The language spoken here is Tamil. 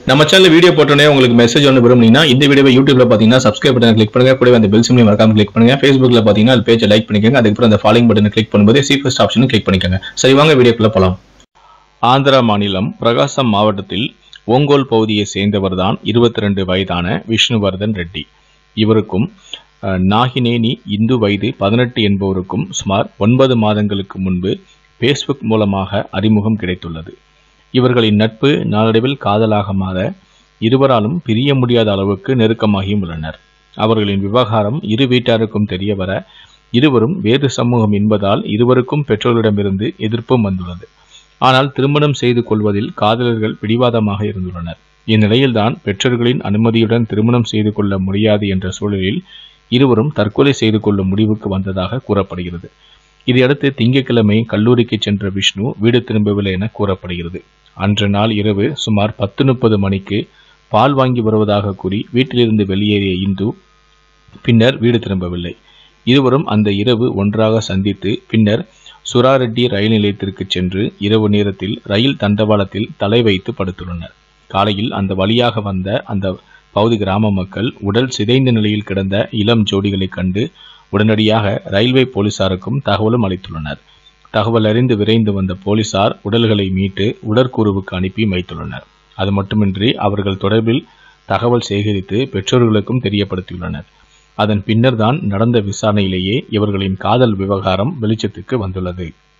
நம்ம சேனல் வீடியோ போட்டோன்னே உங்களுக்கு மெசேஜ் ஒன்று விரும்புனீங்கன்னா இந்த வீடியோவை யூடியூப்ல பார்த்தீங்கன்னா சப்ஸ்கிரைப் பட்டன் கிளிக் பண்ணுங்க கூடவே அந்த பெல் சிம்லையும் மறக்காம கிளிக் பண்ணுங்க ஃபேஸ்புக்ல பார்த்தீங்கன்னா அது பேஜை லைக் பண்ணிக்கோங்க அதுக்கப்புறம் அந்த ஃபாலோயிங் பட்டனை கிளிக் பண்ணும்போது சீஃபஸ்ட் ஆப்ஷனும் கிளிக் பண்ணிக்கோங்க சரி வாங்க வீடியோக்குள்ள போலாம் ஆந்திரா மாநிலம் பிரகாசம் மாவட்டத்தில் ஓங்கோல் பகுதியை சேர்ந்தவர்தான் இருபத்தி ரெண்டு வயதான விஷ்ணுவர்தன் ரெட்டி இவருக்கும் அஹ், நாகினேனி இந்து வயது பதினெட்டு என்பவருக்கும் சுமார் ஒன்பது மாதங்களுக்கு முன்பு ஃபேஸ்புக் மூலமாக அறிமுகம் கிடைத்துள்ளது இவர்களின் நட்பு நாளடைவில் காதலாக மாற இருவராலும் பிரிய முடியாத அளவுக்கு நெருக்கமாகியும் உள்ளனர் அவர்களின் விவகாரம் இரு வீட்டாருக்கும் தெரிய வர இருவரும் வேறு சமூகம் என்பதால் இருவருக்கும் பெற்றோர்களிடமிருந்து எதிர்ப்பும் வந்துள்ளது ஆனால் திருமணம் செய்து கொள்வதில் காதலர்கள் பிடிவாதமாக இருந்துள்ளனர் இந்நிலையில்தான் பெற்றோர்களின் அனுமதியுடன் திருமணம் செய்து கொள்ள முடியாது என்ற சூழலில் இருவரும் தற்கொலை செய்து கொள்ளும் முடிவுக்கு வந்ததாக கூறப்படுகிறது இதையடுத்து திங்கட்கிழமை கல்லூரிக்கு சென்ற விஷ்ணு வீடு திரும்பவில்லை என கூறப்படுகிறது அன்று நாள் இரவு சுமார் பத்து முப்பது மணிக்கு பால் வாங்கி வருவதாக கூறி வீட்டிலிருந்து வெளியேறிய இந்து பின்னர் வீடு திரும்பவில்லை இருவரும் அந்த இரவு ஒன்றாக சந்தித்து பின்னர் சுராரெட்டி ரயில் நிலையத்திற்கு சென்று இரவு நேரத்தில் ரயில் தண்டவாளத்தில் தலை வைத்து படுத்துள்ளனர் காலையில் அந்த வழியாக வந்த அந்த பகுதி கிராம மக்கள் உடல் சிதைந்த நிலையில் கிடந்த இளம் ஜோடிகளைக் கண்டு உடனடியாக ரயில்வே போலீசாருக்கும் தகவலும் அளித்துள்ளனர் தகவல் அறிந்து விரைந்து வந்த போலீசார் உடல்களை மீட்டு உடற்கூறுவுக்கு அனுப்பி வைத்துள்ளனர் அது மட்டுமின்றி அவர்கள் தொடர்பில் தகவல் சேகரித்து பெற்றோர்களுக்கும் தெரியப்படுத்தியுள்ளனர் அதன் பின்னர் தான் நடந்த விசாரணையிலேயே இவர்களின் காதல் விவகாரம் வெளிச்சத்துக்கு வந்துள்ளது